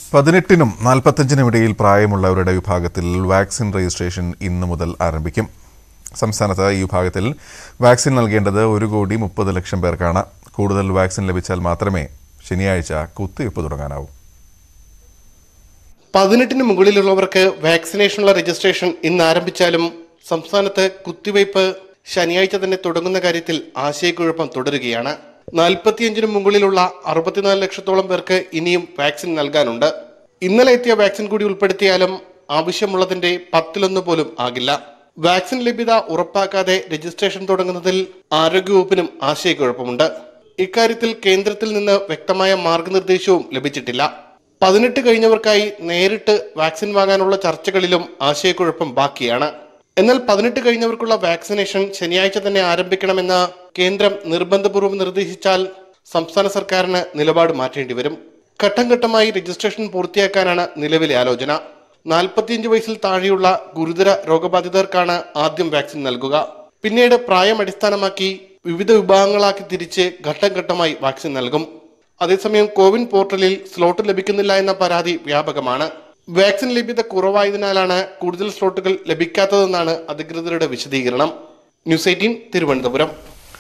പതിനെട്ടിനും നാൽപ്പത്തഞ്ചിനും ഇടയിൽ പ്രായമുള്ളവരുടെ വിഭാഗത്തിൽ വാക്സിൻ രജിസ്ട്രേഷൻ ഇന്നു മുതൽ ആരംഭിക്കും സംസ്ഥാനത്ത് ഈ വിഭാഗത്തിൽ വാക്സിൻ നൽകേണ്ടത് ഒരു കോടി മുപ്പത് ലക്ഷം പേർക്കാണ് കൂടുതൽ വാക്സിൻ ലഭിച്ചാൽ മാത്രമേ ശനിയാഴ്ച കുത്തിവയ്പ് തുടങ്ങാനാവൂ പതിനെട്ടിന് മുകളിലുള്ളവർക്ക് വാക്സിനേഷനുള്ള രജിസ്ട്രേഷൻ ഇന്ന് ആരംഭിച്ചാലും സംസ്ഥാനത്ത് കുത്തിവയ്പ് ശനിയാഴ്ച തന്നെ തുടങ്ങുന്ന കാര്യത്തിൽ ആശയക്കുഴപ്പം തുടരുകയാണ് നാൽപ്പത്തിയഞ്ചിന് മുകളിലുള്ള അറുപത്തിനാല് ലക്ഷത്തോളം പേർക്ക് ഇനിയും വാക്സിൻ നൽകാനുണ്ട് ഇന്നലെ എത്തിയ വാക്സിൻ കൂടി ഉൾപ്പെടുത്തിയാലും ആവശ്യമുള്ളതിന്റെ പത്തിലൊന്ന് പോലും ആകില്ല വാക്സിൻ ലഭ്യത ഉറപ്പാക്കാതെ രജിസ്ട്രേഷൻ തുടങ്ങുന്നതിൽ ആരോഗ്യവകുപ്പിനും ആശയക്കുഴപ്പമുണ്ട് ഇക്കാര്യത്തിൽ കേന്ദ്രത്തിൽ നിന്ന് വ്യക്തമായ മാർഗനിർദ്ദേശവും ലഭിച്ചിട്ടില്ല പതിനെട്ട് കഴിഞ്ഞവർക്കായി നേരിട്ട് വാക്സിൻ വാങ്ങാനുള്ള ചർച്ചകളിലും ആശയക്കുഴപ്പം ബാക്കിയാണ് എന്നാൽ പതിനെട്ട് കഴിഞ്ഞവർക്കുള്ള വാക്സിനേഷൻ ശനിയാഴ്ച തന്നെ ആരംഭിക്കണമെന്ന് കേന്ദ്രം നിർബന്ധപൂർവ്വം നിർദ്ദേശിച്ചാൽ സംസ്ഥാന സർക്കാരിന് നിലപാട് മാറ്റേണ്ടി വരും ഘട്ടം ഘട്ടമായി രജിസ്ട്രേഷൻ പൂർത്തിയാക്കാനാണ് നിലവിലെ ആലോചന നാൽപ്പത്തിയഞ്ച് വയസ്സിൽ താഴെയുള്ള ഗുരുതര രോഗബാധിതർക്കാണ് ആദ്യം വാക്സിൻ നൽകുക പിന്നീട് പ്രായം അടിസ്ഥാനമാക്കി വിവിധ വിഭാഗങ്ങളാക്കി തിരിച്ച് ഘട്ടം ഘട്ടമായി വാക്സിൻ നൽകും അതേസമയം കോവിൻ പോർട്ടലിൽ സ്ലോട്ട് ലഭിക്കുന്നില്ല എന്ന പരാതി വ്യാപകമാണ് വാക്സിൻ ലഭ്യത കുറവായതിനാലാണ് കൂടുതൽ സ്ലോട്ടുകൾ ലഭിക്കാത്തതെന്നാണ് അധികൃതരുടെ വിശദീകരണം ന്യൂസ് എയ്റ്റീൻ തിരുവനന്തപുരം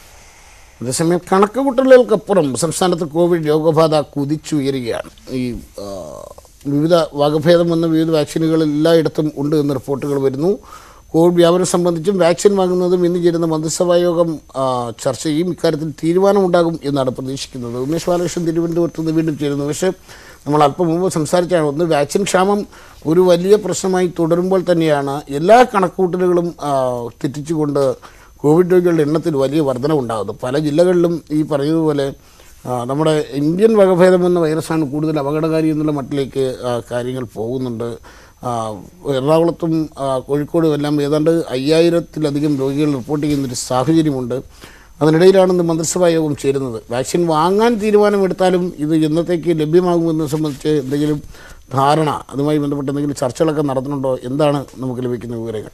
അതേസമയം കണക്കുകൂട്ടലുകൾക്കപ്പുറം സംസ്ഥാനത്ത് കോവിഡ് രോഗബാധ കുതിച്ചുയരുകയാണ് ഈ ആ, വിവിധ വകഭേദം വന്ന വിവിധ വാക്സിനുകൾ എല്ലായിടത്തും ഉണ്ട് എന്ന് റിപ്പോർട്ടുകൾ വരുന്നു കോവിഡ് വ്യാപനം സംബന്ധിച്ചും വാക്സിൻ വാങ്ങുന്നതും ഇന്ന് ചേരുന്ന മന്ത്രിസഭാ യോഗം ആ, ചർച്ച ചെയ്യും ഇക്കാര്യത്തിൽ തീരുമാനമുണ്ടാകും എന്നാണ് പ്രതീക്ഷിക്കുന്നത് ഉമേഷ് ബാലകൃഷ്ണൻ തിരുവനന്തപുരത്ത് നിന്ന് വീണ്ടും ചേരുന്നു പക്ഷേ നമ്മൾ അല്പം മുമ്പ് സംസാരിച്ചാണ് ഒന്ന് വാക്സിൻ ക്ഷാമം ഒരു വലിയ പ്രശ്നമായി തുടരുമ്പോൾ തന്നെയാണ് എല്ലാ കണക്കുകൂട്ടലുകളും ആ, തെറ്റിച്ചുകൊണ്ട് കോവിഡ് രോഗികളുടെ എണ്ണത്തിൽ വലിയ വർധനവുണ്ടാകുന്നു പല ജില്ലകളിലും ഈ പറയുന്നതുപോലെ ആ, നമ്മുടെ ഇന്ത്യൻ വകഭേദം എന്ന വൈറസാണ് കൂടുതൽ അപകടകാരി എന്നുള്ള മട്ടിലേക്ക് ആ, കാര്യങ്ങൾ പോകുന്നുണ്ട് ആ, എറണാകുളത്തും ആ, കോഴിക്കോടും എല്ലാം ഏതാണ്ട് അയ്യായിരത്തിലധികം രോഗികൾ റിപ്പോർട്ട് ചെയ്യുന്നൊരു സാഹചര്യമുണ്ട് അതിനിടയിലാണ് ഇന്ന് മന്ത്രിസഭാ യോഗം ചേരുന്നത് വാക്സിൻ വാങ്ങാൻ തീരുമാനമെടുത്താലും ഇത് എന്നത്തേക്ക് ലഭ്യമാകുമെന്ന് സംബന്ധിച്ച് എന്തെങ്കിലും ധാരണ അതുമായി ബന്ധപ്പെട്ട് എന്തെങ്കിലും ചർച്ചകളൊക്കെ നടത്തുന്നുണ്ടോ എന്താണ് നമുക്ക് ലഭിക്കുന്ന വിവരങ്ങൾ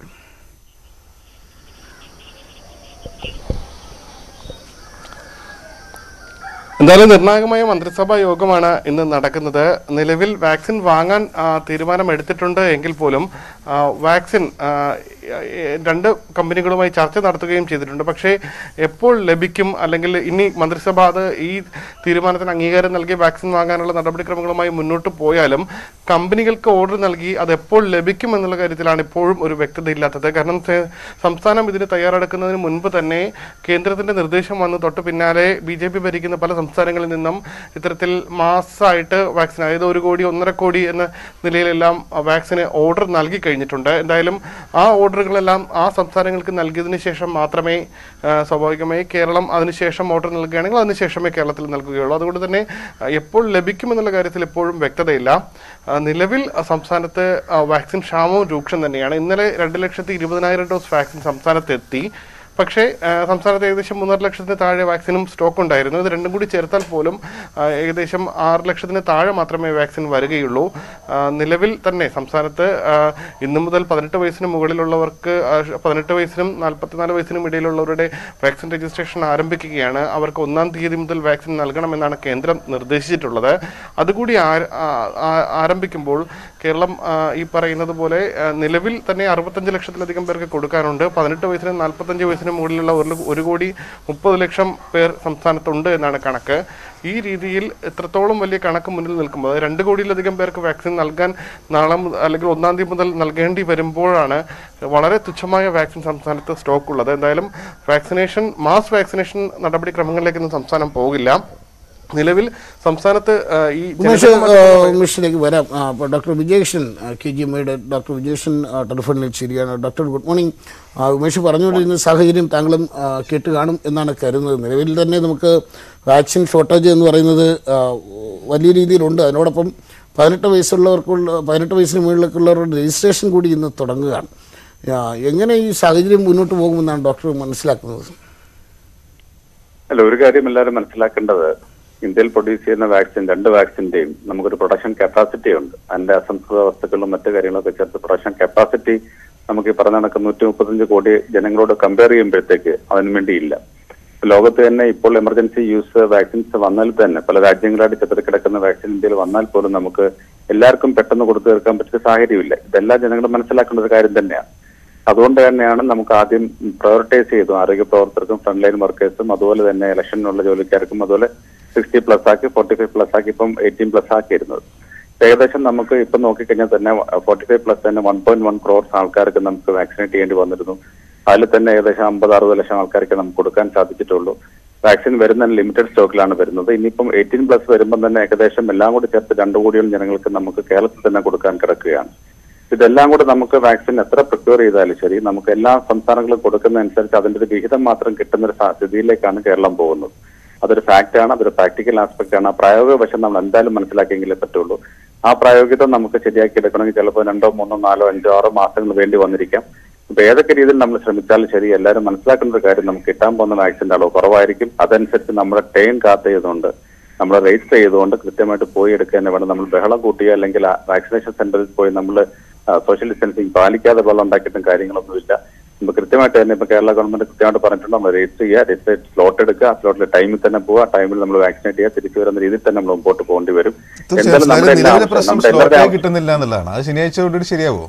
എന്തായാലും നിർണായകമായ മന്ത്രിസഭാ യോഗമാണ് ഇന്ന് നടക്കുന്നത് നിലവിൽ വാക്സിൻ വാങ്ങാൻ ആ, തീരുമാനമെടുത്തിട്ടുണ്ട് എങ്കിൽ പോലും ആ, വാക്സിൻ ആ, ഏ, രണ്ട് കമ്പനികളുമായി ചർച്ച നടത്തുകയും ചെയ്തിട്ടുണ്ട് പക്ഷേ എപ്പോൾ ലഭിക്കും അല്ലെങ്കിൽ ഇനി മന്ത്രിസഭ അത് ഈ തീരുമാനത്തിന് അംഗീകാരം നൽകി വാക്സിൻ വാങ്ങാനുള്ള നടപടിക്രമങ്ങളുമായി മുന്നോട്ട് പോയാലും കമ്പനികൾക്ക് ഓർഡർ നൽകി അത് എപ്പോൾ ലഭിക്കും എന്നുള്ള കാര്യത്തിലാണ് ഇപ്പോഴും ഒരു വ്യക്തതയില്ലാത്തത് കാരണം സെ- സംസ്ഥാനം ഇതിന് തയ്യാറെടുക്കുന്നതിന് മുൻപ് തന്നെ കേന്ദ്രത്തിന്റെ നിർദ്ദേശം വന്ന് തൊട്ട് പിന്നാലെ ബി ജെ പി ഭരിക്കുന്ന പല സംസ്ഥാനങ്ങളിൽ നിന്നും ഇത്തരത്തിൽ മാസമായിട്ട് വാക്സിൻ അതായത് ഒരു കോടി ഒന്നര കോടി എന്ന നിലയിലെല്ലാം വാക്സിന് ഓർഡർ നൽകി കഴിഞ്ഞിട്ടുണ്ട് എന്തായാലും ആ ഓർഡറുകളെല്ലാം ആ സംസ്ഥാനങ്ങൾക്ക് നൽകിയതിനു ശേഷം മാത്രമേ ആ, സ്വാഭാവികമായി കേരളം അതിനുശേഷം ഓർഡർ നൽകുകയാണെങ്കിൽ അതിനുശേഷമേ കേരളത്തിൽ നൽകുകയുള്ളൂ അതുകൊണ്ട് തന്നെ ആ, എപ്പോൾ ലഭിക്കുമെന്നുള്ള കാര്യത്തിൽ ഇപ്പോഴും വ്യക്തതയില്ല ആ, നിലവിൽ ആ, സംസ്ഥാനത്ത് ആ, വാക്സിൻ ക്ഷാമവും രൂക്ഷം തന്നെയാണ് ഇന്നലെ രണ്ട് ലക്ഷത്തി ഇരുപതിനായിരം ഡോസ് വാക്സിൻ സംസ്ഥാനത്ത് എത്തി പക്ഷേ ആ, സംസ്ഥാനത്ത് ഏകദേശം മൂന്നര ലക്ഷത്തിന് താഴെ വാക്സിനും സ്റ്റോക്ക് ഉണ്ടായിരുന്നു ഇത് രണ്ടും കൂടി ചേർത്താൽ പോലും ആ, ഏകദേശം ആറ് ലക്ഷത്തിന് താഴെ മാത്രമേ വാക്സിൻ വരികയുള്ളൂ ആ, നിലവിൽ തന്നെ സംസ്ഥാനത്ത് ആ, ഇന്നു മുതൽ പതിനെട്ട് വയസ്സിന് മുകളിലുള്ളവർക്ക് ആ, പതിനെട്ട് വയസ്സിനും നാൽപ്പത്തിനാല് വയസ്സിനും ഇടയിലുള്ളവരുടെ വാക്സിൻ രജിസ്ട്രേഷൻ ആരംഭിക്കുകയാണ് അവർക്ക് ഒന്നാം തീയതി മുതൽ വാക്സിൻ നൽകണമെന്നാണ് കേന്ദ്രം നിർദ്ദേശിച്ചിട്ടുള്ളത് അതുകൂടി ആ- ആ- ആ- ആരംഭിക്കുമ്പോൾ കേരളം ആ, ഈ പറയുന്നത് പോലെ ആ, നിലവിൽ തന്നെ അറുപത്തഞ്ച് ലക്ഷത്തിലധികം പേർക്ക് കൊടുക്കാനുണ്ട് പതിനെട്ട് വയസ്സിനും നാൽപ്പത്തഞ്ച് വയസ്സിനും മുകളിലുള്ള ഒരു ഒരു കോടി മുപ്പത് ലക്ഷം പേർ സംസ്ഥാനത്തുണ്ട് എന്നാണ് കണക്ക് ഈ രീതിയിൽ എത്രത്തോളം വലിയ കണക്ക് മുന്നിൽ നിൽക്കുമ്പോൾ അതായത് രണ്ട് കോടിയിലധികം പേർക്ക് വാക്സിൻ നൽകാൻ നാളെ മുതൽ അല്ലെങ്കിൽ ഒന്നാം തീയതി മുതൽ നൽകേണ്ടി വരുമ്പോഴാണ് വളരെ തുച്ഛമായ വാക്സിൻ സംസ്ഥാനത്ത് സ്റ്റോക്ക് ഉള്ളത് എന്തായാലും വാക്സിനേഷൻ മാസ് വാക്സിനേഷൻ നടപടിക്രമങ്ങളിലേക്കൊന്നും സംസ്ഥാനം പോകില്ല നിലവിൽ സംസ്ഥാനത്ത് ആ, ഈ ഉമേഷ് ജനകീയ ആ, ഉമേഷിലേക്ക് വരാം ആ, അപ്പോൾ ഡോക്ടർ വിജയകൃഷ്ണൻ കെ ജി എമ്മയുടെ ഡോക്ടർ വിജയകൃഷ്ണൻ ആ, ടെലിഫോണിൽ ശരിയാണ് ഡോക്ടർ ഗുഡ് മോർണിംഗ് ആ, ഉമേഷ് പറഞ്ഞുകൊണ്ടിരുന്ന സാഹചര്യം താങ്കളും ആ, കേട്ട് കാണും എന്നാണ് കരുതുന്നത് നിലവിൽ തന്നെ നമുക്ക് വാക്സിൻ ഷോർട്ടേജ് എന്ന് പറയുന്നത് ആ, വലിയ രീതിയിലുണ്ട് അതിനോടൊപ്പം പതിനെട്ട് വയസ്സുള്ളവർക്കുള്ള പതിനെട്ട് വയസ്സിന് മുകളിലേക്കുള്ളവരുടെ രജിസ്ട്രേഷൻ കൂടി ഇന്ന് തുടങ്ങുകയാണ് ആ, എങ്ങനെ ഈ സാഹചര്യം മുന്നോട്ട് പോകുമെന്നാണ് ഡോക്ടർ മനസ്സിലാക്കുന്നത് അല്ല ഒരു കാര്യം എല്ലാവരും മനസ്സിലാക്കേണ്ടത് ഇന്ത്യയിൽ പ്രൊഡ്യൂസ് ചെയ്യുന്ന വാക്സിൻ രണ്ട് വാക്സിന്റെയും നമുക്കൊരു പ്രൊഡക്ഷൻ കപ്പാസിറ്റി ഉണ്ട് അതിന്റെ അസംസ്കൃത വസ്തുക്കളും മറ്റു കാര്യങ്ങളൊക്കെ ചേർത്ത് പ്രൊഡക്ഷൻ കപ്പാസിറ്റി നമുക്ക് ഈ പറഞ്ഞ കണക്ക് നൂറ്റി മുപ്പത്തഞ്ച് കോടി ജനങ്ങളോട് കമ്പയർ ചെയ്യുമ്പോഴത്തേക്ക് അതിനു വേണ്ടിയില്ല ലോകത്ത് തന്നെ ഇപ്പോൾ എമർജൻസി യൂസ് വാക്സിൻസ് വന്നാൽ തന്നെ പല രാജ്യങ്ങളായിട്ട് ചിതറിക്കിടക്കുന്ന വാക്സിൻ ഇന്ത്യയിൽ വന്നാൽ പോലും നമുക്ക് എല്ലാവർക്കും പെട്ടെന്ന് കൊടുത്തു തീർക്കാൻ പറ്റിയ സാഹചര്യമില്ല ഇതെല്ലാം ജനങ്ങളും മനസ്സിലാക്കേണ്ട ഒരു കാര്യം തന്നെയാണ് അതുകൊണ്ട് തന്നെയാണ് നമുക്ക് ആദ്യം പ്രയോറിറ്റൈസ് ചെയ്തു ആരോഗ്യ പ്രവർത്തകർക്കും ഫ്രണ്ട് ലൈൻ വർക്കേഴ്സും അതുപോലെ തന്നെ ഇലക്ഷനുള്ള ജോലിക്കാർക്കും അതുപോലെ സിക്സ്റ്റി പ്ലസ് ആക്കി ഫോർട്ടി ഫൈവ് പ്ലസ് ആക്കി ഇപ്പം എയ്റ്റീൻ പ്ലസ് ആക്കിയിരുന്നത് ഏകദേശം നമുക്ക് ഇപ്പം നോക്കിക്കഴിഞ്ഞാൽ തന്നെ ഫോർട്ടി ഫൈവ് പ്ലസ് തന്നെ വൺ പോയിന്റ് വൺ ക്രോർസ് ആൾക്കാർക്ക് നമുക്ക് വാക്സിനേറ്റ് ചെയ്യേണ്ടി വന്നിരുന്നു അതിൽ തന്നെ ഏകദേശം അമ്പത് അറുപത് ലക്ഷം ആൾക്കാർക്ക് നമുക്ക് കൊടുക്കാൻ സാധിച്ചിട്ടുള്ളൂ വാക്സിൻ വരുന്ന ലിമിറ്റഡ് സ്റ്റോക്കിലാണ് വരുന്നത് ഇനിയിപ്പം എയ്റ്റീൻ പ്ലസ് വരുമ്പോൾ തന്നെ ഏകദേശം എല്ലാം കൂടി ചേർത്ത് രണ്ടു കോടിയോളം ജനങ്ങൾക്ക് നമുക്ക് കേരളത്തിൽ തന്നെ കൊടുക്കാൻ കിടക്കുകയാണ് ഇതെല്ലാം കൂടെ നമുക്ക് വാക്സിൻ എത്ര പ്രിപ്പയർ ചെയ്താലും ശരി നമുക്ക് എല്ലാ സംസ്ഥാനങ്ങളും കൊടുക്കുന്നതനുസരിച്ച് അതിന്റെ ഒരു വിഹിതം മാത്രം കിട്ടുന്ന ഒരു സാ- സ്ഥിതിയിലേക്കാണ് കേരളം പോകുന്നത് അതൊരു ഫാക്ട് ആണ് അതൊരു പ്രാക്ടിക്കൽ ആസ്പെക്ട് ആണ് ആ പ്രായോഗിക വശം നമ്മൾ എന്തായാലും മനസ്സിലാക്കിയെങ്കിലേ പറ്റുള്ളൂ ആ പ്രായോഗികത നമുക്ക് ശരിയാക്കി എടുക്കണമെങ്കിൽ ചിലപ്പോൾ രണ്ടോ മൂന്നോ നാലോ അഞ്ചോ ആറോ മാസങ്ങൾ വേണ്ടി വന്നിരിക്കാം ഇപ്പൊ ഏതൊക്കെ രീതിയിൽ നമ്മൾ ശ്രമിച്ചാലും ശരി എല്ലാവരും മനസ്സിലാക്കേണ്ട ഒരു കാര്യം നമുക്ക് കിട്ടാൻ പോകുന്ന വാക്സിന്റെ അളവ് കുറവായിരിക്കും അതനുസരിച്ച് നമ്മുടെ ടൈം കാത്ത് ചെയ്തുകൊണ്ട് നമ്മൾ രജിസ്റ്റർ ചെയ്തുകൊണ്ട് കൃത്യമായിട്ട് പോയി എടുക്കുക തന്നെ വേണം നമ്മൾ ബഹളം കൂട്ടിയോ അല്ലെങ്കിൽ വാക്സിനേഷൻ സെന്ററിൽ പോയി നമ്മൾ സോഷ്യൽ ഡിസ്റ്റൻസിങ് പാലിക്കാതെ വെള്ളം ഉണ്ടാക്കിയിട്ടും കാര്യങ്ങളൊന്നുമില്ല നമുക്ക് കൃത്യമായിട്ട് തന്നെ ഇപ്പൊ കേരള ഗവൺമെന്റ് കൃത്യമായിട്ട് പറഞ്ഞിട്ടുണ്ട് നമ്മൾ രജിസ്റ്റർ ചെയ്യുക രജിസ്റ്റർ സ്ലോട്ട് എടുക്കുക ആ സ്ലോട്ടിൽ ടൈമിൽ തന്നെ പോവുക ടൈമിൽ നമ്മൾ വാക്സിനേറ്റ് ചെയ്യുക തിരിച്ചു വരുന്ന രീതിയിൽ തന്നെ നമ്മൾ മുമ്പോട്ട് പോകേണ്ടി വരും തീർച്ചയായും എന്തായാലും നമ്മുടെ അതായത് എല്ലാ നിലവിലെ ആവശ്യം- പ്രശ്നം നമ്മുടെ എല്ലാവരുടെയും സ്ലോട്ടേ ആവശ്യം- കിട്ടുന്നില്ല എന്നുള്ളതാണ് അത് ശനിയാഴ്ച കൊണ്ടിട്ട് ശരിയാവോ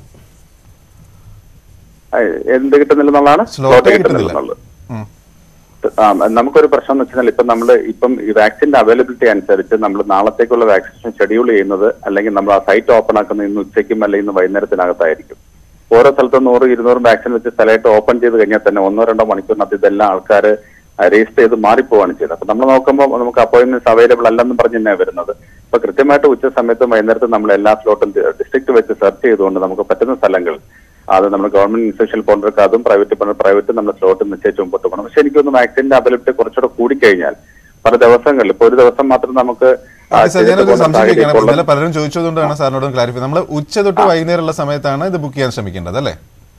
ആ, എന്ത് കിട്ടുന്നില്ലെന്നുള്ളതാണ് സ്ലോട്ടേ കിട്ടുന്നില്ല എന്നുള്ളത് ഉം. ആ, നമുക്കൊരു പ്രശ്നം എന്ന് വെച്ചാൽ ഇപ്പം നമ്മൾ ഇപ്പം ഈ വാക്സിന്റെ അവൈലബിലിറ്റി അനുസരിച്ച് നമ്മൾ നാളത്തേക്കുള്ള വാക്സിനേഷൻ ഷെഡ്യൂൾ ചെയ്യുന്നത് അല്ലെങ്കിൽ നമ്മൾ ആ സൈറ്റ് ഓപ്പൺ ആക്കുന്നത് ഇന്ന് ഉച്ചയ്ക്കും അല്ലെങ്കിൽ ഇന്ന് വൈകുന്നേരത്തിനകത്തായിരിക്കും ഓരോ സ്ഥലത്തും നൂറ് ഇരുന്നൂറ് വാക്സിൻ വെച്ച് സ്ഥലമായിട്ട് ഓപ്പൺ ചെയ്ത് കഴിഞ്ഞാൽ തന്നെ ഒന്നോ രണ്ടോ മണിക്കൂറിനകത്ത് ഇതെല്ലാം ആൾക്കാർ രജിസ്റ്റർ ചെയ്ത് മാറിപ്പോവാണ് ചെയ്തത് അപ്പൊ നമ്മൾ നോക്കുമ്പോൾ നമുക്ക് അപ്പോയിന്റ്മെന്റ്സ് അവൈലബിൾ അല്ലെന്നും പറഞ്ഞ് തന്നെയാണ് വരുന്നത് അപ്പൊ കൃത്യമായിട്ട് ഉച്ച സമയത്തും വൈകുന്നേരത്തും നമ്മൾ എല്ലാ സ്ലോട്ടും ഡിസ്ട്രിക്ട് വെച്ച് സെർച്ച് ചെയ്തുകൊണ്ട് നമുക്ക് പറ്റുന്ന സ്ഥലങ്ങൾ അത് നമ്മൾ ഗവൺമെന്റ് ഇൻസ്റ്റിറ്റ്യൂഷൻ പോകേണ്ടവർക്ക് അതും പ്രൈവറ്റ് പ്രൈവറ്റ് നമ്മൾ സ്ലോട്ട് നിശ്ചയിച്ച് മുമ്പോട്ട് പോകണം പക്ഷെ എനിക്കൊന്ന് വാക്സിന്റെ അവൈലബിലിറ്റി കുറച്ചുകൂടെ കൂടിക്കഴിഞ്ഞാൽ പല ദിവസങ്ങളിൽ ഇപ്പൊ ഒരു ദിവസം മാത്രം നമുക്ക് ആ, ഓക്കെ സാർ ചെയ്തിട്ട് ഞാനൊരു പോകുന്ന സംശയം സാഹചര്യം ചോദിക്കുകയാണ്. ഇപ്പോൾ ഇന്നലെ പലരും ചോദിച്ചതുകൊണ്ടാണ് സാറിനോട് ക്ലാരിഫൈ നമ്മൾ ഉച്ച തൊട്ട് വൈകുന്നേരമുള്ള സമയത്താണ് ഇത് ബുക്ക് ചെയ്യാൻ ശ്രമിക്കേണ്ടത് അല്ലേ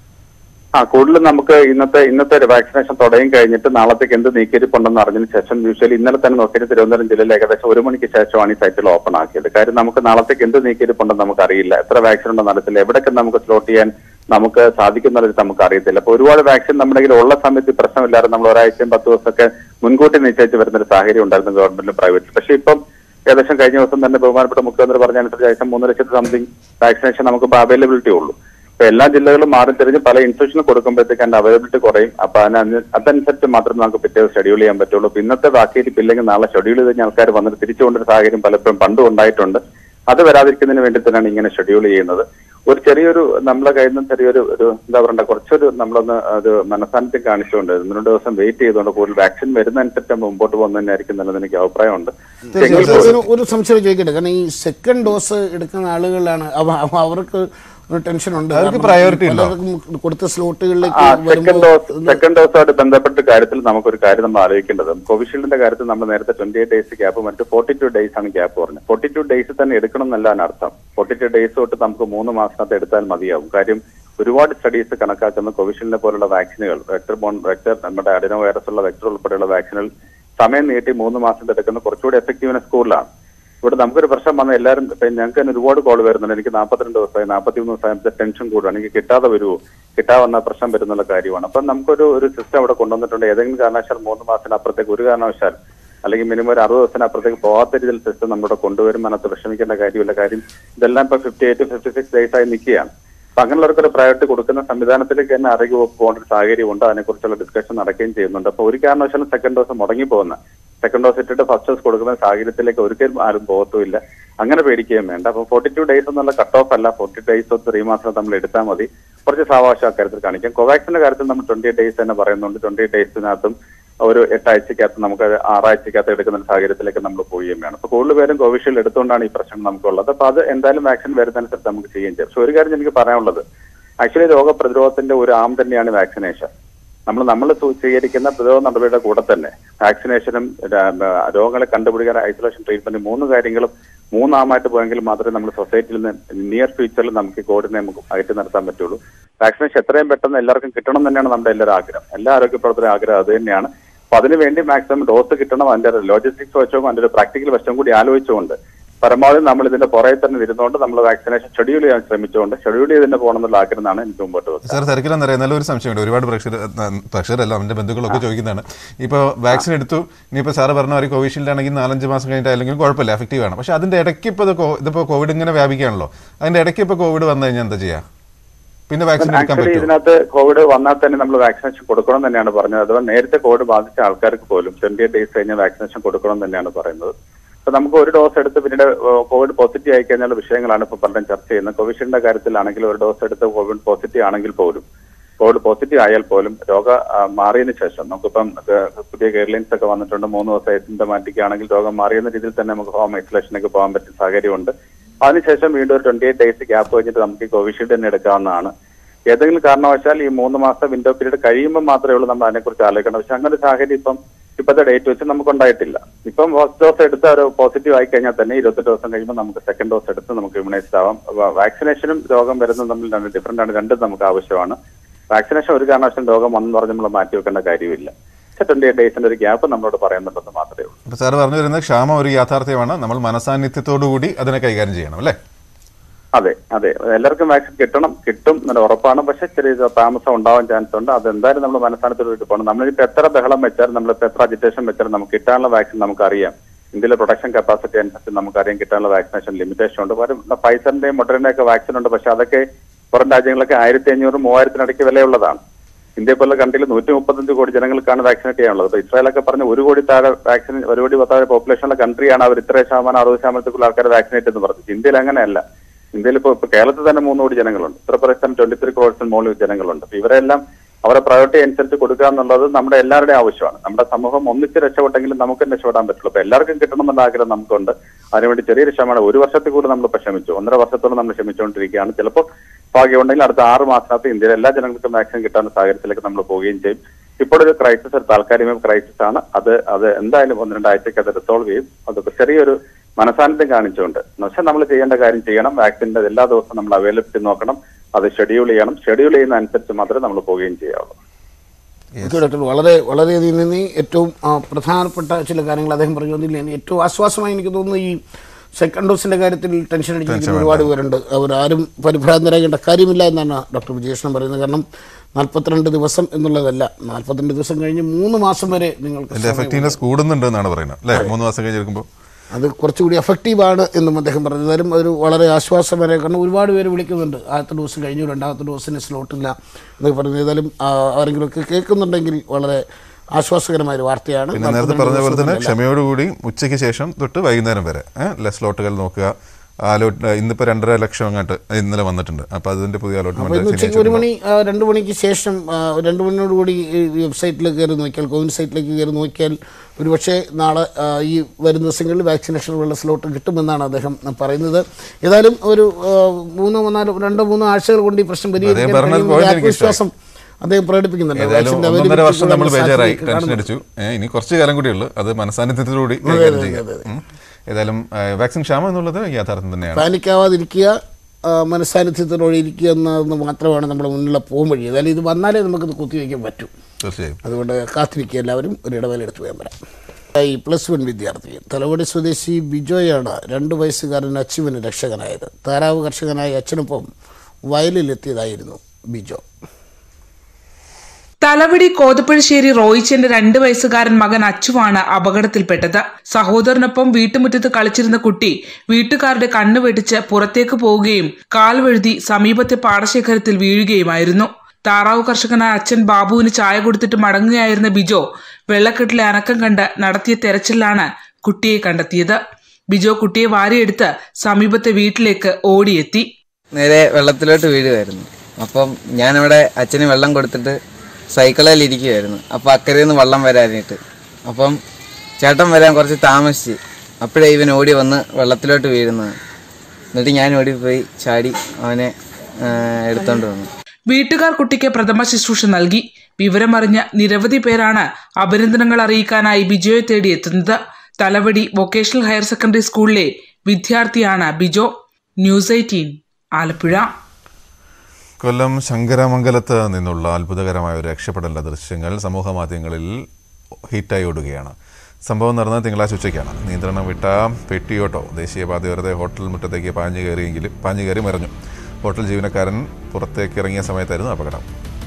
ആ കൂടുതലും നമുക്ക് ഇന്നത്തെ ഇന്നത്തെ വാക്സിനേഷൻ തുടങ്ങി കഴിഞ്ഞിട്ട് നാളത്തേക്ക് എന്ത് നീക്കിയിരിപ്പുണ്ടെന്ന് അറിഞ്ഞതിന് ശേഷം യൂഷ്വലി ഇന്നലെ തന്നെ നോക്കിയിട്ട് തിരുവനന്തപുരം ജില്ലയിൽ ഏകദേശം ഒരു മണിക്ക് ശേഷമാണ് ഈ സൈറ്റിൽ ഓപ്പൺ ആക്കിയത് കാര്യം നമുക്ക് നാളത്തേക്ക് എന്ത് നീക്കിയിരിപ്പുണ്ടെന്ന് നമുക്ക് അറിയില്ല എത്ര വാക്സിൻ ഉണ്ടെന്ന് അറിയത്തില്ല എവിടെയൊക്കെ നമുക്ക് സ്ലോട്ട് ചെയ്യാൻ നമുക്ക് സാധിക്കുന്നുള്ളത് നമുക്ക് അറിയത്തില്ല അപ്പൊ ഒരുപാട് വാക്സിൻ നമ്മുടെ കയ്യിൽ ഉള്ള സമയത്ത് ഈ പ്രശ്നമില്ലാതെ നമ്മൾ ഒരാഴ്ചയും പത്ത് ദിവസമൊക്കെ മുൻകൂട്ടി നിശ്ചയിച്ച് വരുന്ന ഒരു സാഹചര്യം ഉണ്ടായിരുന്നു ഗവൺമെന്റിലും പ്രൈവറ്റിലും പക്ഷെ ഇപ്പം ഏകദേശം കഴിഞ്ഞ ദിവസം തന്നെ ബഹുമാനപ്പെട്ട മുഖ്യമന്ത്രി പറഞ്ഞ അനുസരിച്ച് ഏകദേശം മൂന്ന് ലക്ഷത്തി സംതിങ് വാക്സിനേഷൻ നമുക്ക് അവൈലബിലിറ്റി ഉള്ളൂ ഇപ്പൊ എല്ലാ ജില്ലകളും മാറി തിരിഞ്ഞ് പല ഇൻസ്റ്റിറ്റ്യൂഷന് കൊടുക്കുമ്പോഴത്തേക്ക് അതിന്റെ അവൈലബിലിറ്റി കുറയും അപ്പൊ അതിന് അതനുസരിച്ച് മാത്രമേ നമുക്ക് പിറ്റേ ഷെഡ്യൂൾ ചെയ്യാൻ പറ്റുള്ളൂ അപ്പൊ ഇന്നത്തെ വാക്കിയിരിപ്പ് ഇല്ലെങ്കിൽ നാളെ ഷെഡ്യൂൾ ചെയ്ത് കഴിഞ്ഞാൽ ആൾക്കാർ വന്നിട്ട് തിരിച്ചു കൊണ്ടൊരു സാഹചര്യം പലപ്പോഴും പണ്ടും ഉണ്ടായിട്ടുണ്ട് അത് വരാതിരിക്കുന്നതിന് വേണ്ടി തന്നെയാണ് ഇങ്ങനെ ഷെഡ്യൂൾ ചെയ്യുന്നത് ഒരു ചെറിയൊരു നമ്മളെ കയ്യിൽ നിന്ന് ചെറിയൊരു ഒരു എന്താ പറയണ്ട കുറച്ചൊരു നമ്മളൊന്ന് അത് മനസ്സാന്നിധ്യം കാണിച്ചുകൊണ്ട് ഒന്ന് രണ്ട് ദിവസം വെയിറ്റ് ചെയ്തുകൊണ്ട് കൂടുതൽ വാക്സിൻ വരുന്നതനുസരിച്ച് നമ്മൾ മുമ്പോട്ട് പോകുന്നത് തന്നെയായിരിക്കും നല്ലത് എനിക്ക് അഭിപ്രായമുണ്ട് എങ്കിൽ ഒരു- പോലും ഒരു ഒരു സംശയം ചോദിക്കട്ടെ കാരണം ഈ സെക്കൻഡ് ഡോസ് എടുക്കുന്ന ആളുകളാണ് അവ- അവ- അവർക്ക് ഒരു ടെൻഷൻ ഉണ്ട് അവർക്ക് കാരണം priority ഉണ്ടോ? പലർക്കും കൊടുത്ത സ്ലോട്ടുകളിലേക്ക് ആ സെക്കൻഡ് വരുമ്പോൾ ഡോസ് സെക്കൻഡ് ഡോസുമായിട്ട് ബന്ധപ്പെട്ട കാര്യത്തിൽ നമുക്കൊരു കാര്യം നമ്മൾ ആലോചിക്കേണ്ടത് കോവിഷീൽഡിന്റെ കാര്യത്തിൽ നമ്മൾ നേരത്തെ ട്വന്റി എയ്റ്റ് ഡേയ്സ് ഗ്യാപ്പ് മറ്റു ഫോർട്ടി ടു ഡേയ്സ് ആണ് ഗ്യാപ്പ് പറഞ്ഞത് ഫോർട്ടി ടു ഡേയ്സ് തന്നെ എടുക്കണം എന്നല്ലാണ് അർത്ഥം ഫോർട്ടി ടു ഡേയ്സ് തൊട്ട് നമുക്ക് മൂന്ന് മാസത്തിനകത്ത് എടുത്താൽ മതിയാവും കാര്യം ഒരുപാട് സ്റ്റഡീസ് കണക്കാക്കുന്ന കോവിഷീൽഡിനെ പോലുള്ള വാക്സിനുകൾ വെക്ടർ ബോൺ വെക്ടർ നമ്മുടെ അഡിനോ വൈറസ് ഉള്ള വെക്ടർ ഉൾപ്പെടെയുള്ള വാക്സിനുകൾ സമയം നീട്ടി മൂന്ന് മാസത്തിൽ എടുക്കുന്ന കുറച്ചുകൂടി എഫക്റ്റീവ്നെസ് കൂടുതലാണ് ഇവിടെ നമുക്കൊരു പ്രശ്നം വന്ന എല്ലാവരും ഇപ്പൊ ഞങ്ങൾക്ക് തന്നെ ഒരുപാട് കോൾ വരുന്നുണ്ട് എനിക്ക് നാൽപ്പത്തിരണ്ട് ദിവസമായി നാൽപ്പത്തിമൂന്ന് ദിവസമായപ്പോൾ ടെൻഷൻ കൂടുകയാണ് എനിക്ക് കിട്ടാതെ വരുമോ കിട്ടാതെ വന്ന പ്രശ്നം വരുന്നുള്ള കാര്യമാണ് അപ്പം നമുക്കൊരു ഒരു സിസ്റ്റം ഇവിടെ കൊണ്ടുവന്നിട്ടുണ്ട് ഏതെങ്കിലും കാരണവശാൽ മൂന്ന് മാസത്തിനപ്പുറത്തേക്ക് ഒരു കാരണവശാൽ അല്ലെങ്കിൽ മിനിമം ഒരു അറുപത് ദിവസത്തിനപ്പുറത്തേക്ക് പോകാത്ത രീതിയിൽ സിസ്റ്റം നമ്മുടെ കൊണ്ടുവരും അതിനകത്ത് വിഷമിക്കേണ്ട കാര്യമില്ല കാര്യം ഇതെല്ലാം ഇപ്പൊ fifty eight fifty six days ആയി നിൽക്കുകയാണ് അപ്പൊ അങ്ങനെയുള്ളവർക്ക് ഒരു പ്രയോറിറ്റി കൊടുക്കുന്ന സംവിധാനത്തിലേക്ക് തന്നെ ആരോഗ്യ വകുപ്പ് പോകേണ്ട ഒരു സാഹചര്യമുണ്ട് അതിനെക്കുറിച്ചുള്ള ഡിസ്കഷൻ നടക്കുകയും ചെയ്യുന്നുണ്ട് അപ്പൊ ഒരു കാരണവശാലും സെക്കൻഡ് ഡോസ് മുടങ്ങി പോകുന്ന സെക്കൻഡ് ഡോസ് ഇട്ടിട്ട് ഫസ്റ്റ് ഡോസ് കൊടുക്കുന്ന സാഹചര്യത്തിലേക്ക് ഒരിക്കലും ആരും പോകത്തുമില്ല അങ്ങനെ പേടിക്കുകയും വേണ്ട അപ്പൊ ഫോർട്ടി ടു ഡേയ്സ് എന്നുള്ള കട്ട് ഓഫ് അല്ല ഫോർട്ടി ഡേയ്സ് ഓഫ് ത്രീ മാസം നമ്മൾ എടുത്താൽ മതി കുറച്ച് സാവകാശം അക്കാര്യത്തിൽ കാണിക്കാം കോവാക്സിന്റെ കാര്യത്തിൽ നമ്മൾ ട്വന്റി ഡേയ്സ് തന്നെ പറയുന്നുണ്ട് ട്വന്റി ഡേയ്സിനകത്തും ഒരു എട്ടാഴ്ചക്കകത്ത് നമുക്ക് അത് ആറാഴ്ചക്കകത്ത് എടുക്കുന്ന ഒരു സാഹചര്യത്തിലേക്ക് നമ്മൾ പോവുകയും വേണം അപ്പൊ കൂടുതൽ പേരും കോവിഷീൽഡ് എടുത്തുകൊണ്ടാണ് ഈ പ്രശ്നം നമുക്കുള്ളത് അപ്പൊ അത് എന്തായാലും വാക്സിൻ വരുന്നതനുസരിച്ച് നമുക്ക് ചെയ്യുകയും ചെയ്യാം പക്ഷെ ഒരു കാര്യം എനിക്ക് പറയാനുള്ളത് ആക്ച്വലി രോഗപ്രതിരോധത്തിന്റെ ഒരു ആം തന്നെയാണ് വാക്സിനേഷൻ നമ്മൾ നമ്മൾ സ്വീകരിക്കുന്ന പ്രതിരോധ നടപടിയുടെ കൂടെ തന്നെ വാക്സിനേഷനും ര- രോഗങ്ങളെ കണ്ടുപിടിക്കാൻ ഐസൊലേഷൻ ട്രീറ്റ്മെന്റ് മൂന്ന് കാര്യങ്ങളും മൂന്നാമായിട്ട് പോയെങ്കിൽ മാത്രമേ നമ്മൾ സൊസൈറ്റിയിൽ നിന്ന് നിയർ ഫ്യൂച്ചറിൽ നമുക്ക് ഈ കോവിഡിനെ നമുക്ക് അകറ്റി നിർത്താൻ പറ്റുള്ളൂ വാക്സിനേഷൻ എത്രയും പെട്ടെന്ന് എല്ലാവർക്കും കിട്ടണം എന്ന് തന്നെയാണ് നമ്മുടെ എല്ലാവരും ആഗ്രഹം എല്ലാ ആരോഗ്യ പ്രവർത്തകരും ആഗ്രഹം അത് തന്നെയാണ് അപ്പൊ അതിനുവേണ്ടി മാക്സിമം ഡോസ് കിട്ടണം അതിന്റെ ലോജിസ്റ്റിക്സ് വശവും അതിന്റെ ഒരു പ്രാക്ടിക്കൽ വശവും കൂടി ആലോചിച്ചുകൊണ്ട് പരമാവധി നമ്മൾ ഇതിന്റെ പുറകെ തന്നെ ഇരുന്നുകൊണ്ട് നമ്മൾ വാക്സിനേഷൻ ഷെഡ്യൂൾ ചെയ്യാൻ ശ്രമിച്ചുകൊണ്ട് ഷെഡ്യൂൾ ചെയ്ത് തന്നെ പോകണം എന്നുള്ള ആഗ്രഹമാണ് എനിക്ക് മുമ്പോട്ട് വെക്കുന്നത് സാർ തിരക്കിലെന്നറിയാം നല്ലൊരു സംശയമുണ്ട് ഒരുപാട് പ്രേക്ഷകർ പ്രേക്ഷകരല്ല അവൻ്റെ ബന്ധുക്കളൊക്കെ ചോദിക്കുന്നതാണ് ഇപ്പോൾ വാക്സിൻ എടുത്തു ഇനിയിപ്പോൾ സാറ് പറഞ്ഞ ഒരു കോവിഷീൽഡ് ആണെങ്കിൽ നാലഞ്ച് മാസം കഴിഞ്ഞിട്ട് അല്ലെങ്കിൽ കുഴപ്പമില്ല എഫക്റ്റീവ് ആണ് പക്ഷേ അതിൻ്റെ ഇടയ്ക്ക് ഇപ്പോൾ ഇത് കോ- ഇതിപ്പോൾ കോവിഡ് ഇങ്ങനെ വ്യാപിക്കുകയാണല്ലോ അതിൻ്റെ ഇടയ്ക്ക് ഇപ്പോൾ കോവിഡ് വന്നു കഴിഞ്ഞാൽ എന്താ ചെയ്യുക പിന്നെ വാക്സിൻ എടുക്കാൻ ആക്ച്വലി പറ്റുമോ ഇതിനകത്ത് കോവിഡ് വന്നാൽ തന്നെ നമ്മൾ വാക്സിനേഷൻ കൊടുക്കണം എന്ന് തന്നെയാണ് പറഞ്ഞത് അഥവാ നേരത്തെ കോവിഡ് ബാധിച്ച ആൾക്കാർക്ക് പോലും ട്വന്റി എയ്റ്റ് ഡേയ്സ് കഴിഞ്ഞ് വാക്സിനേഷൻ കൊടുക്കണം എന്ന് തന്നെയാണ് പറയുന്നത് അപ്പൊ നമുക്ക് ഒരു ഡോസ് എടുത്ത് പിന്നീട് ഏഹ്, കോവിഡ് പോസിറ്റീവ് ആയി കഴിഞ്ഞാൽ വിഷയങ്ങളാണ് ഇപ്പൊ പലരും ചർച്ച ചെയ്യുന്നത് കോവിഷീൽഡിന്റെ കാര്യത്തിലാണെങ്കിൽ ഒരു ഡോസ് എടുത്ത് കോവിഡ് പോസിറ്റീവ് ആണെങ്കിൽ പോലും കോവിഡ് പോസിറ്റീവ് ആയാൽ പോലും രോഗം ആ, മാറിയതിനു ശേഷം നമുക്കിപ്പം ഏഹ്, പുതിയ ഗൈഡ്ലൈൻസ് ഒക്കെ വന്നിട്ടുണ്ട് മൂന്ന് ദിവസം സിംറ്റമാറ്റിക് ആണെങ്കിൽ രോഗം മാറിയെന്ന രീതിയിൽ തന്നെ നമുക്ക് ഹോം ഐസൊലേഷനൊക്കെ പോകാൻ പറ്റുന്ന സാഹചര്യമുണ്ട് അതിനുശേഷം വീണ്ടും ഒരു ട്വന്റി എയ്റ്റ് ഡേയ്സ് ഗ്യാപ്പ് കഴിഞ്ഞിട്ട് നമുക്ക് ഈ കോവിഷീൽഡ് തന്നെ എടുക്കാവുന്നതാണ് ഏതെങ്കിലും കാരണവശാൽ ഈ മൂന്ന് മാസത്തെ വിൻഡോ പീരീഡ് കഴിയുമ്പോൾ മാത്രമേ ഉള്ളൂ നമ്മൾ അതിനെക്കുറിച്ച് ആലോചിക്കണം പക്ഷെ അങ്ങനെ ഒരു സാഹചര്യം ഇപ്പം ഇപ്പോഴത്തെ ഡേറ്റ് വെച്ച് നമുക്ക് ഉണ്ടായിട്ടില്ല ഇപ്പം ഫസ്റ്റ് ഡോസ് എടുത്ത ഒരു പോസിറ്റീവ് ആയി കഴിഞ്ഞാൽ തന്നെ ഇരുപത്തെട്ട് ദിവസം കഴിയുമ്പോൾ നമുക്ക് സെക്കൻഡ് ഡോസ് എടുത്ത് നമുക്ക് ഇമ്മ്യൂണൈസ്ഡ് ആവാം വ- വാക്സിനേഷനും രോഗം വരുന്നതും തമ്മിൽ രണ്ട് ഡിഫറെന്റ് ആണ് രണ്ടും നമുക്ക് ആവശ്യമാണ് വാക്സിനേഷൻ ഒരു കാരണവശാലും രോഗം വന്നെന്ന് പറഞ്ഞ് നമ്മൾ മാറ്റി വെക്കേണ്ട കാര്യമില്ല പക്ഷെ ട്വന്റി എയ്റ്റ് ഡേയ്സിന്റെ ഒരു ഗ്യാപ്പ് നമ്മളോട് പറയുന്നുണ്ടെന്ന് മാത്രമേ ഉള്ളൂ അപ്പോൾ സാറ് പറഞ്ഞു വരുന്നത് ക്ഷാമം ഒരു യാഥാർത്ഥ്യമാണ് നമ്മൾ മനസാന്നിധ്യത്തോടു കൂടി അതിനെ കൈകാര്യം ചെയ്യണം അല്ലേ അതെ അതെ എല്ലാവർക്കും വാക്സിൻ കിട്ടണം കിട്ടും എന്നുള്ള ഉറപ്പാണ് പക്ഷെ ചെറിയ താമസം ഉണ്ടാവാൻ ചാൻസ് ഉണ്ട് അത് എന്തായാലും നമ്മൾ മനസ്സാനത്തോട് പോകണം നമ്മളിപ്പോ എത്ര ബഹളം വെച്ചാലും നമ്മളിപ്പോ എത്ര അജിറ്റേഷൻ വെച്ചാലും നമുക്ക് കിട്ടാനുള്ള വാക്സിൻ നമുക്കറിയാം ഇന്ത്യയിലെ പ്രൊഡക്ഷൻ കപ്പാസിറ്റി അനുസരിച്ച് നമുക്കറിയാം കിട്ടാനുള്ള വാക്സിനേഷൻ ലിമിറ്റേഷൻ ഉണ്ട് പകരം ഫൈസറിന്റെയും മൊട്ടറിന്റെയും ഒക്കെ വാക്സിൻ ഉണ്ട് പക്ഷെ അതൊക്കെ പുറം രാജ്യങ്ങളൊക്കെ ആയിരത്തി അഞ്ഞൂറ് മൂവായിരത്തിനിടയ്ക്ക് വിലയുള്ളതാണ് ഇന്ത്യ പോലുള്ള കൺട്രിയിൽ നൂറ്റി മുപ്പത്തഞ്ച് കോടി ജനങ്ങൾക്കാണ് വാക്സിനേറ്റ് ചെയ്യാനുള്ളത് ഇപ്പൊ ഇസ്രായേലൊക്കെ പറഞ്ഞ ഒരു കോടി താഴെ വാക്സിൻ ഒരു കോടി താഴെ പോപ്പുലേഷനുള്ള കൺട്രിയാണ് അവർ ഇത്ര ശതമാനം അറുപത് ശതമാനത്തിലുള്ള ആൾക്കാരെ വാക്സിനേറ്റ് എന്ന് പറഞ്ഞു ഇന്ത്യയിൽ അങ്ങനെയല്ല ഇന്ത്യയിൽ ഇപ്പോൾ ഇപ്പൊ കേരളത്തിൽ തന്നെ മൂന്ന് കോടി ജനങ്ങളുണ്ട് ഉത്തർപ്രദേശിൽ ട്വന്റി ത്രീ ക്രോഡ്സിന് മുകളിൽ ജനങ്ങളുണ്ട് അപ്പൊ ഇവരെല്ലാം അവരെ പ്രയോറിറ്റി അനുസരിച്ച് കൊടുക്കുക എന്നുള്ളത് നമ്മുടെ എല്ലാവരുടെയും ആവശ്യമാണ് നമ്മുടെ സമൂഹം ഒന്നിച്ച് രക്ഷപ്പെട്ടെങ്കിലും നമുക്കും രക്ഷപ്പെടാൻ പറ്റുള്ളൂ അപ്പൊ എല്ലാവർക്കും കിട്ടണം എന്നുള്ള ആഗ്രഹം നമുക്കുണ്ട് അതിനുവേണ്ടി ചെറിയൊരു ശതമാനം ഒരു വർഷത്തിൽ കൂടുതൽ നമ്മളിപ്പോൾ ക്ഷമിച്ചു ഒന്നര വർഷത്തോളം നമ്മൾ ക്ഷമിച്ചുകൊണ്ടിരിക്കുകയാണ് ചിലപ്പോൾ ഭാഗ്യമുണ്ടെങ്കിൽ അടുത്ത ആറ് മാസത്തിനകത്ത് ഇന്ത്യയിലെ എല്ലാ ജനങ്ങൾക്കും വാക്സിൻ കിട്ടാവുന്ന സാഹചര്യത്തിലേക്ക് നമ്മൾ പോവുകയും ചെയ്യും ഇപ്പോഴൊരു ക്രൈസിസ് ഒരു താൽക്കാലിക ക്രൈസിസ് ആണ് അത് അത് എന്തായാലും ഒന്ന് രണ്ടാഴ്ചയ്ക്ക് അത് റിസോൾവ് ചെയ്യും അത് ചെറിയൊരു മനസാന്നിധ്യം കാണിച്ചുകൊണ്ട് പക്ഷെ നമ്മൾ ചെയ്യേണ്ട കാര്യം ചെയ്യണം വാക്സിന്റെ എല്ലാ ദിവസവും നമ്മൾ അവൈലബിലിറ്റി നോക്കണം അത് ഷെഡ്യൂൾ ചെയ്യണം ഷെഡ്യൂൾ ചെയ്യുന്ന അനുസരിച്ച് മാത്രമേ നമ്മൾ പോവുകയും ചെയ്യാവുള്ളൂ ഓക്കെ ഡോക്ടർ വളരെ വളരെയധികം നന്ദി ഏറ്റവും ആ, പ്രധാനപ്പെട്ട ചില കാര്യങ്ങൾ അദ്ദേഹം പറഞ്ഞു വന്നില്ല ഇനി ഏറ്റവും ആശ്വാസമായി എനിക്ക് തോന്നുന്നു ഈ സെക്കൻഡ് ഡോസിന്റെ കാര്യത്തിൽ ടെൻഷൻ അടിച്ചിരിക്കുന്ന ഒരുപാട് പേരുണ്ട് അവരാരും പരിഭ്രാന്തരാകേണ്ട കാര്യമില്ല എന്നാണ് ഡോക്ടർ വിജയകൃഷ്ണൻ പറയുന്നത് കാരണം നാൽപ്പത്തിരണ്ട് ദിവസം എന്നുള്ളതല്ല നാൽപ്പത്തിരണ്ട് ദിവസം കഴിഞ്ഞ് മൂന്ന് മാസം വരെ നിങ്ങൾക്ക് അതിന്റെ എഫക്റ്റീവ്നെസ് കൂടുന്നുണ്ട് എന്നാണ് പറയുന്നത് അല്ലേ മൂന്ന് മാസം കഴിഞ്ഞിരിക്കുമ്പോൾ അത് കുറച്ചുകൂടി എഫക്റ്റീവാണ് എന്നും അദ്ദേഹം പറഞ്ഞു എന്തായാലും അതൊരു വളരെ ആശ്വാസകരമായ കാരണം ഒരുപാട് പേര് വിളിക്കുന്നുണ്ട് ആദ്യത്തെ ഡോസ് കഴിഞ്ഞു രണ്ടാമത്തെ ഡോസിന് സ്ലോട്ടില്ല എന്നൊക്കെ പറഞ്ഞു ഏതായാലും ആ, ആരെങ്കിലുമൊക്കെ കേൾക്കുന്നുണ്ടെങ്കിൽ വളരെ ആശ്വാസകരമായ ഒരു വാർത്തയാണ് പിന്നെ നേരത്തെ പറഞ്ഞ പോലെ തന്നെ ക്ഷമയോടുകൂടി ഉച്ചയ്ക്ക് ശേഷം തൊട്ട് വൈകുന്നേരം വരെ ഏഹ് സ്ലോട്ടുകൾ നോക്കുക അലോട്ട് ഇന്നിപ്പോൾ രണ്ടര ലക്ഷം അങ്ങോട്ട് ഇന്നലെ വന്നിട്ടുണ്ട് അപ്പോൾ അതിന്റെ പുതിയ അപ്പോൾ ഇന്ന് അലോട്ട്മെന്റ് ഉച്ചയ്ക്ക് ഒരു മണി ആ, രണ്ട് മണിക്ക് ശേഷം ആ, രണ്ട് മണിയോടുകൂടി ഈ വെബ്സൈറ്റിൽ കയറി നോക്കിയാൽ കോവിൻ സൈറ്റിലേക്ക് കയറി നോക്കിയാൽ ഒരുപക്ഷെ നാളെ ആ, ഈ വരുന്ന ദിവസങ്ങളിൽ വാക്സിനേഷനുള്ള സ്ലോട്ട് കിട്ടുമെന്നാണ് അദ്ദേഹം പറയുന്നത് ഏതായാലും ഒരു ആ, മൂന്നോ നാലോ രണ്ടോ മൂന്നോ ആഴ്ചകൾ കൊണ്ട് ഈ പ്രശ്നം പരിഹരിക്കാൻ പറഞ്ഞ കഴിയുമെന്ന point ഒരു എനിക്ക് ആത്മവിശ്വാസം അദ്ദേഹം പ്രകടിപ്പിക്കുന്നുണ്ട് ഏതായാലും വാക്സിന്റെ ഒന്നൊന്നര availability വർഷം നമ്മൾ കൂടാനുള്ള ബേജാറായി സാധ്യതയൊക്കെ ടെൻഷൻ കാണുന്നുണ്ട്. അടിച്ചു ഏഹ് ഇനി കുറച്ച് കാലം കൂടി ഉള്ളൂ അത് മനസാന്നിധ്യത്തിലൂടി കൈകാര്യം ചെയ്യാം ഉം. ഏതായാലും ഏഹ് വാക്സിൻ ക്ഷാമം എന്നുള്ളത് യാഥാർത്ഥ്യം തന്നെയാണ് പാനിക്കാവാതിരിക്കുക ആ, മനസ്സാന്നിധ്യത്തോടെ ഇരിക്കുക എന്നത് മാത്രമാണ് നമ്മുടെ മുന്നിലുള്ള പോകും വഴി ഏതായാലും ഇത് വന്നാലേ നമുക്കിത് കുത്തിവയ്ക്കാൻ പറ്റൂ തീർച്ചയായും അതുകൊണ്ട് കാത്തിരിക്കുക എല്ലാവരും ഒരു ഇടവേള എടുത്ത് വേഗം വരാം ഈ പ്ലസ് വൺ വിദ്യാർത്ഥി തലവടി സ്വദേശി ബിജോയാണ് രണ്ട് വയസ്സുകാരൻ അച്ചുവിന് രക്ഷകനായത് താറാവ് കർഷകനായ അച്ഛനൊപ്പം വയലിലെത്തിയതായിരുന്നു ബിജോ തലവടി കോതപ്പുഴശ്ശേരി റോയിച്ചന്റെ രണ്ട് വയസ്സുകാരൻ മകൻ അച്ചുവാണ് അപകടത്തിൽപ്പെട്ടത് സഹോദരനൊപ്പം വീട്ടുമുറ്റത്ത് കളിച്ചിരുന്ന കുട്ടി വീട്ടുകാരുടെ കണ്ണു വെട്ടിച്ച് പുറത്തേക്ക് പോവുകയും കാൽ വഴുതി സമീപത്തെ പാടശേഖരത്തിൽ വീഴുകയുമായിരുന്നു താറാവ് കർഷകനായ അച്ഛൻ ബാബുവിന് ചായ കൊടുത്തിട്ട് മടങ്ങുകയായിരുന്ന ബിജോ വെള്ളക്കെട്ടിലെ അനക്കം കണ്ട് നടത്തിയ തെരച്ചിലാണ് കുട്ടിയെ കണ്ടെത്തിയത് ബിജോ കുട്ടിയെ വാരിയെടുത്ത് സമീപത്തെ വീട്ടിലേക്ക് ഓടിയെത്തി നേരെ വെള്ളത്തിലോട്ട് വീഴുമായിരുന്നു അപ്പം ഞാനവിടെ അച്ഛന് വെള്ളം കൊടുത്തിട്ട് സൈക്കിളിൽ ഇരിക്കുമായിരുന്നു അപ്പോൾ അക്കരയിൽ നിന്ന് വെള്ളം വരാനായിട്ട് അപ്പം ചേട്ടൻ വരാൻ കുറച്ച് താമസിച്ച് അപ്പോഴേ ഇവൻ ഓടി വന്ന് വെള്ളത്തിലോട്ട് വീഴുന്നത് എന്നിട്ട് ഞാൻ ഓടിപ്പോയി ചാടി അവനെ ആ, എടുത്തോണ്ട് വന്നു വീട്ടുകാർ കുട്ടിക്ക് പ്രഥമ ശുശ്രൂഷ നൽകി വിവരമറിഞ്ഞ നിരവധി പേരാണ് അഭിനന്ദനങ്ങൾ അറിയിക്കാനായി ബിജോയെ തേടി എത്തുന്നത് തലവടി വൊക്കേഷണൽ ഹയർ സെക്കൻഡറി സ്കൂളിലെ വിദ്യാർത്ഥിയാണ് ബിജോ ന്യൂസ് എയ്റ്റീൻ ആലപ്പുഴ കൊല്ലം ശങ്കരമംഗലത്ത് നിന്നുള്ള അത്ഭുതകരമായ ഒരു രക്ഷപ്പെടലിന്റെ ദൃശ്യങ്ങൾ സമൂഹ മാധ്യമങ്ങളിൽ ഹിറ്റായി ഓടുകയാണ് സംഭവം നടന്നത് തിങ്കളാഴ്ച ഉച്ചയ്ക്കാണ് നിയന്ത്രണം വിട്ട പെട്ടിയോട്ടോ ദേശീയപാതയോരത്തെ ഹോട്ടൽ മുറ്റത്തേക്ക് പാഞ്ഞു കയറിയെങ്കിലും പാഞ്ഞു കയറി മറിഞ്ഞു ഹോട്ടൽ ജീവനക്കാരൻ പുറത്തേക്ക് ഇറങ്ങിയ സമയത്തായിരുന്നു അപകടം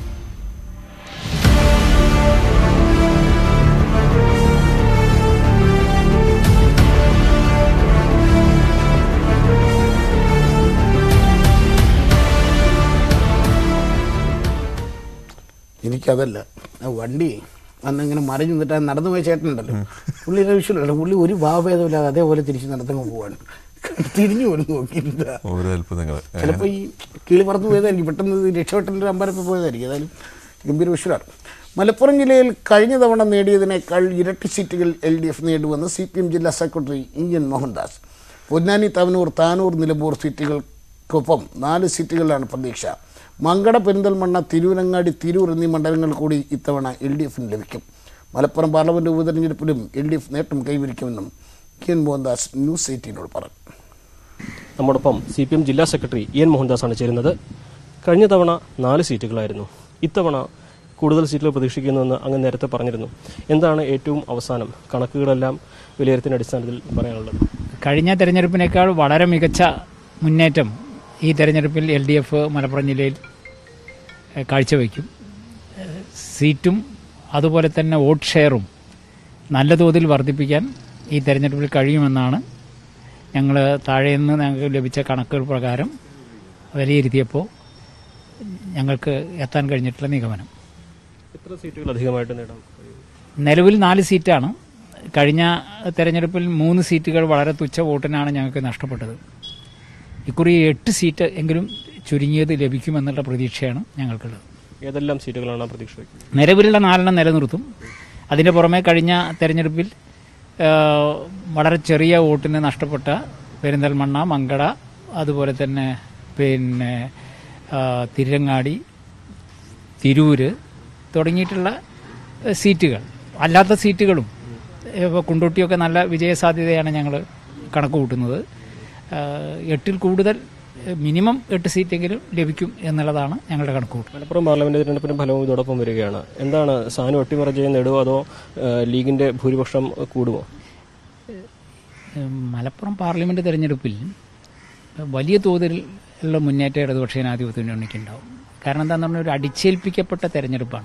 എനിക്കതല്ല ആ വണ്ടി അന്നിങ്ങനെ മറിഞ്ഞു നിന്നിട്ട് ആ നടന്നു പോയ ചേട്ടനുണ്ടല്ലോ പുള്ളിയുടെ വിഷയമല്ല പുള്ളി ഒരു ഭാവഭേദമില്ലാതെ അതേപോലെ തിരിച്ച് നടത്തങ്ങ് പോവാണ് തിരിഞ്ഞു പോലും നോക്കിയില്ല ഓരോ അത്ഭുതങ്ങൾ ചിലപ്പോൾ ഈ കിളി പറന്നു പോയതായിരിക്കും പെട്ടെന്ന് ഇത് രക്ഷപ്പെട്ടൻ്റെ ഒരു അമ്പരപ്പ് പോയതായിരിക്കും ഏതായാലും ഗംഭീര വിഷയമാണ് മലപ്പുറം ജില്ലയിൽ കഴിഞ്ഞ തവണ നേടിയതിനേക്കാൾ ഇരട്ടി സീറ്റുകൾ എൽ ഡി എഫ് നേടുമെന്ന് സി പി എം ജില്ലാ secretary E N Mohandas Ponnani Thavanur Tanur Nilambur സീറ്റുകൾക്കൊപ്പം നാല് സീറ്റുകളിലാണ് പ്രതീക്ഷ മങ്കട പെരിന്തൽമണ്ണ തിരൂരങ്ങാടി തിരൂർ എന്നീ മണ്ഡലങ്ങൾ കൂടി ഇത്തവണ എൽ ഡി എഫിന് ലഭിക്കും മലപ്പുറം പാർലമെൻറ്റ് ഉപതെരഞ്ഞെടുപ്പിലും എൽ ഡി എഫ് നേട്ടം കൈവരിക്കുമെന്നും ഇ എൻ മോഹൻദാസ് ന്യൂസ് എയ്റ്റീനോട് പറഞ്ഞു നമ്മോടൊപ്പം സി പി എം ജില്ലാ സെക്രട്ടറി ഇ എൻ മോഹൻദാസാണ് ചേരുന്നത് കഴിഞ്ഞ തവണ നാല് സീറ്റുകളായിരുന്നു ഇത്തവണ കൂടുതൽ സീറ്റുകൾ പ്രതീക്ഷിക്കുന്നുവെന്ന് അങ്ങ് നേരത്തെ പറഞ്ഞിരുന്നു എന്താണ് ഏറ്റവും അവസാനം കണക്കുകളെല്ലാം വിലയിരുത്തിന്റെ അടിസ്ഥാനത്തിൽ പറയാനുള്ളത് കഴിഞ്ഞ തെരഞ്ഞെടുപ്പിനേക്കാൾ വളരെ മികച്ച മുന്നേറ്റം ഈ തെരഞ്ഞെടുപ്പിൽ എൽ ഡി എഫ് മലപ്പുറം ജില്ലയിൽ ഏഹ്, കാഴ്ചവെക്കും ഏഹ്, സീറ്റും അതുപോലെ തന്നെ വോട്ട് ഷെയറും നല്ല തോതിൽ വർദ്ധിപ്പിക്കാൻ ഈ തെരഞ്ഞെടുപ്പിൽ കഴിയുമെന്നാണ് ഞങ്ങൾ താഴെ നിന്ന് ഞങ്ങൾക്ക് ലഭിച്ച കണക്കുകൾ പ്രകാരം വിലയിരുത്തിയപ്പോൾ ഞങ്ങൾക്ക് എത്താൻ കഴിഞ്ഞിട്ടുള്ള നിഗമനം എത്ര സീറ്റുകൾ അധികമായിട്ട് നേടാം കഴിയും? നിലവിൽ നാല് സീറ്റാണ് കഴിഞ്ഞ തെരഞ്ഞെടുപ്പിൽ മൂന്ന് സീറ്റുകൾ വളരെ തുച്ഛ വോട്ടിനാണ് ഞങ്ങൾക്ക് നഷ്ടപ്പെട്ടത് ഇക്കുറി എട്ട് സീറ്റ് എങ്കിലും ചുരുങ്ങിയത് ലഭിക്കുമെന്നുള്ള പ്രതീക്ഷയാണ് ഞങ്ങൾക്കുള്ളത് ഏതെല്ലാം സീറ്റുകളാണ് പ്രതീക്ഷ വയ്ക്കുന്നത് നിലവിലുള്ള നാലെണ്ണം നിലനിർത്തും അതിന് പുറമെ കഴിഞ്ഞ തെരഞ്ഞെടുപ്പിൽ ആ, വളരെ ചെറിയ വോട്ടിന് നഷ്ടപ്പെട്ട പെരിന്തൽമണ്ണ മങ്കട അതുപോലെ തന്നെ പിന്നെ ആ, തിരുരങ്ങാടി തിരൂര് തുടങ്ങിയിട്ടുള്ള ഏഹ്, സീറ്റുകൾ അല്ലാത്ത സീറ്റുകളും ഇപ്പോൾ കുണ്ടോട്ടിയൊക്കെ നല്ല വിജയസാധ്യതയാണ് ഞങ്ങൾ കണക്ക് കൂട്ടുന്നത് ഏഹ്, എട്ടിൽ കൂടുതൽ ഏഹ്, മിനിമം എട്ട് സീറ്റെങ്കിലും ലഭിക്കും എന്നുള്ളതാണ് ഞങ്ങളുടെ കണക്ക് കൂട്ട് മലപ്പുറം പാർലമെന്റ് തിരഞ്ഞെടുപ്പിന്റെ ഫലവും ഇതോടൊപ്പം വരികയാണ് എന്താണ് സാനു അട്ടിമറിജയം നേടുമോ അതോ ഏഹ്, ലീഗിന്റെ ഭൂരിപക്ഷം കൂടുമോ ഏഹ്, മലപ്പുറം പാർലമെന്റ് തെരഞ്ഞെടുപ്പിൽ വലിയ തോതിൽ ഉള്ള മുന്നേറ്റം ഇടതുപക്ഷ ജനാധിപത്യ മുന്നണിക്കുണ്ടാവും കാരണം എന്താണെന്ന് പറഞ്ഞാൽ ഒരു അടിച്ചേൽപ്പിക്കപ്പെട്ട തെരഞ്ഞെടുപ്പാണ്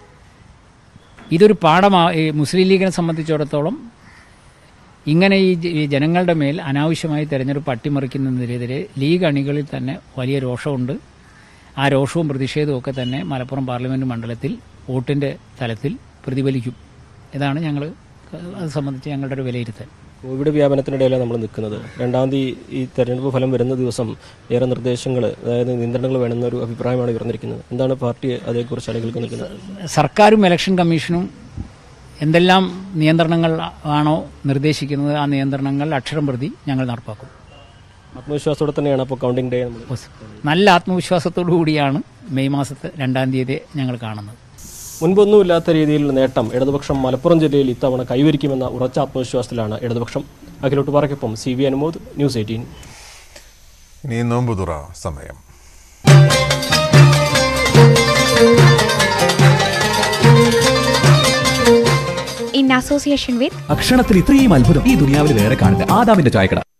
ഇതൊരു പാഠമാ ഈ മുസ്ലിം ലീഗിനെ സംബന്ധിച്ചിടത്തോളം ഇങ്ങനെ ഈ ജ- ഈ ജനങ്ങളുടെ മേൽ അനാവശ്യമായി തെരഞ്ഞെടുപ്പ് അട്ടിമറിക്കുന്നതിനെതിരെ ലീഗ് അണികളിൽ തന്നെ വലിയ രോഷമുണ്ട് ആ രോഷവും പ്രതിഷേധവും ഒക്കെ തന്നെ മലപ്പുറം പാർലമെന്റ് മണ്ഡലത്തിൽ വോട്ടിന്റെ തലത്തിൽ പ്രതിഫലിക്കും ഇതാണ് ഞങ്ങൾ അത് സംബന്ധിച്ച് ഞങ്ങളുടെ ഒരു വിലയിരുത്തൽ കോവിഡ് വ്യാപനത്തിനിടയിലാണ് നമ്മൾ നിൽക്കുന്നത് രണ്ടാം തീയതി ഈ തെരഞ്ഞെടുപ്പ് ഫലം വരുന്ന ദിവസം ഏറെ നിർദ്ദേശങ്ങൾ അതായത് നിയന്ത്രണങ്ങൾ വേണമെന്ന ഒരു അഭിപ്രായമാണ് ഉയർന്നിരിക്കുന്നത് എന്താണ് പാർട്ടി അതേക്കുറിച്ച് അണികൾക്ക് നിൽക്കുന്നത് സർക്കാരും ഇലക്ഷൻ കമ്മീഷനും എന്തെല്ലാം നിയന്ത്രണങ്ങൾ ആണോ നിർദ്ദേശിക്കുന്നത് ആ നിയന്ത്രണങ്ങൾ അക്ഷരം പ്രതി ഞങ്ങൾ നടപ്പാക്കും ആത്മവിശ്വാസത്തോടെ തന്നെയാണ് അപ്പോൾ കൗണ്ടിംഗ് ഡേ നമ്മൾ നല്ല ആത്മവിശ്വാസത്തോടു കൂടിയാണ് മെയ് മാസത്തെ രണ്ടാം തീയതി ഞങ്ങൾ കാണുന്നത് മുൻപൊന്നുമില്ലാത്ത രീതിയിൽ നേട്ടം ഇടതുപക്ഷം മലപ്പുറം ജില്ലയിൽ ഇത്തവണ കൈവരിക്കുമെന്ന ഉറച്ച ആത്മവിശ്വാസത്തിലാണ് ഇടതുപക്ഷം അഖിലോട്ട് പാറയ്ക്കൊപ്പം C V Anumod news eighteen ഇനി നോമ്പുതുറ സമയം in association with ഭക്ഷണത്തിൽ ഇത്രയും അത്ഭുതം ഈ ദുനിയാവിൽ വേറെ കാണില്ല ആദാമിന്റെ ചായക്കട